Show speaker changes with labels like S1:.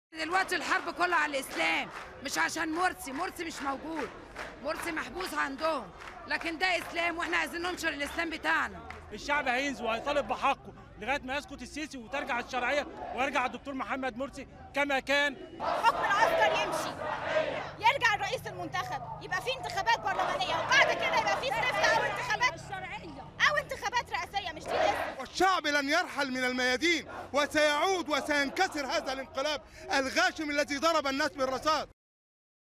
S1: دلوقتي الحرب كلها على الاسلام مش عشان مرسي مرسي مش موجود مرسي محبوس عندهم لكن ده اسلام واحنا عايزين ننشر الاسلام بتاعنا
S2: الشعب هينزل وهيطالب بحقه لغايه ما يسقط السيسي وترجع الشرعيه ويرجع الدكتور محمد مرسي كما كان
S3: حكم العسكر يمشي يرجع الرئيس المنتخب يبقى في انتخابات برلمانيه وبعد كده يبقى في استفتاء او انتخابات شرعيه او انتخابات رئاسيه مش دي الاسم
S4: والشعب لن يرحل من الميادين وسيعود وسينكسر هذا الانقلاب الغاشم الذي ضرب الناس بالرصاص